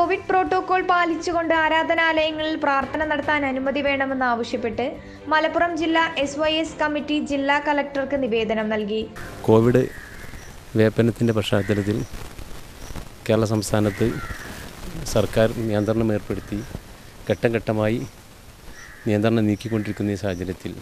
Covid protocol പാലിച്ചുകൊണ്ട് ആരാധനാലയങ്ങളിൽ പ്രാർത്ഥന നടത്താൻ അനുമതി വേണമെന്നാവശ്യപ്പെട്ട് മലപ്പുറം ജില്ലാ എസ് വൈ എസ് കമ്മിറ്റി ജില്ലാ കലക്ടർക്ക് നിവേദനം നൽകി കോവിഡ് വ്യാപനത്തിൻ്റെ പശ്ചാത്തലത്തിൽ കേരള സംസ്ഥാനത്ത് സർക്കാർ നിയന്ത്രണം ഏർപ്പെടുത്തി ഘട്ടം ഘട്ടമായി നിയന്ത്രണം നീക്കിക്കൊണ്ടിരിക്കുന്ന ഈ സാഹചര്യത്തിൽ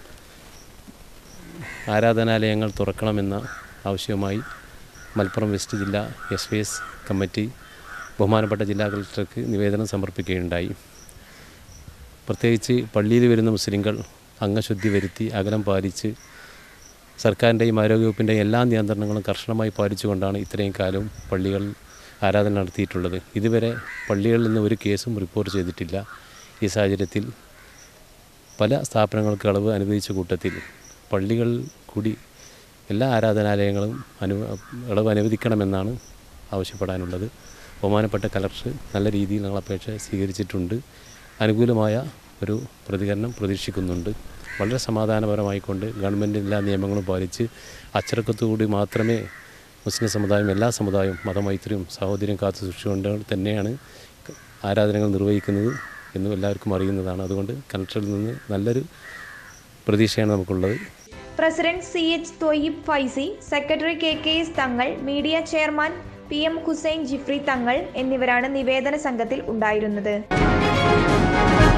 ആരാധനാലയങ്ങൾ തുറക്കണമെന്ന ആവശ്യവുമായി മലപ്പുറം വെസ്റ്റ് ജില്ലാ എസ് വി എസ് കമ്മിറ്റി ബഹുമാനപ്പെട്ട ജില്ലാ കളക്ടർക്ക് നിവേദനം സമർപ്പിക്കുകയുണ്ടായി പ്രത്യേകിച്ച് പള്ളിയിൽ വരുന്ന മുസ്ലിങ്ങൾ അംഗശുദ്ധി വരുത്തി അകലം പാലിച്ച് സർക്കാരിൻ്റെയും ആരോഗ്യവകുപ്പിൻ്റെയും എല്ലാ നിയന്ത്രണങ്ങളും കർശനമായി പാലിച്ചുകൊണ്ടാണ് ഇത്രയും കാലവും പള്ളികൾ ആരാധന നടത്തിയിട്ടുള്ളത് ഇതുവരെ പള്ളികളിൽ നിന്ന് ഒരു കേസും റിപ്പോർട്ട് ചെയ്തിട്ടില്ല ഈ സാഹചര്യത്തിൽ പല സ്ഥാപനങ്ങൾക്ക് ഇളവ് അനുവദിച്ച കൂട്ടത്തിൽ പള്ളികൾ കൂടി എല്ലാ ആരാധനാലയങ്ങളും അനു ഇളവ് അനുവദിക്കണമെന്നാണ് ആവശ്യപ്പെടാനുള്ളത് ബഹുമാനപ്പെട്ട കലക്ടർ നല്ല രീതിയിൽ ഞങ്ങൾ അപേക്ഷ സ്വീകരിച്ചിട്ടുണ്ട് അനുകൂലമായ ഒരു പ്രതികരണം പ്രതീക്ഷിക്കുന്നുണ്ട് വളരെ സമാധാനപരമായിക്കൊണ്ട് ഗവൺമെൻറ് എല്ലാ നിയമങ്ങളും പാലിച്ച് അച്ചടക്കത്തോടുകൂടി മാത്രമേ മുസ്ലിം സമുദായം എല്ലാ സമുദായവും മതമൈത്രിയും സാഹോദര്യം കാത്തു സൂക്ഷിച്ചുകൊണ്ട് തന്നെയാണ് ആരാധനകൾ നിർവഹിക്കുന്നത് എന്നും എല്ലാവർക്കും അറിയുന്നതാണ് അതുകൊണ്ട് കലക്ടറിൽ നിന്ന് നല്ലൊരു പ്രതീക്ഷയാണ് നമുക്കുള്ളത് president C H Thoyyib Faizy secretary K K S Thangal media chairman P M Hussain Jifri Thangal എന്നിവരാണ് നിവേദന സംഘത്തിൽ ഉണ്ടായിരുന്നത്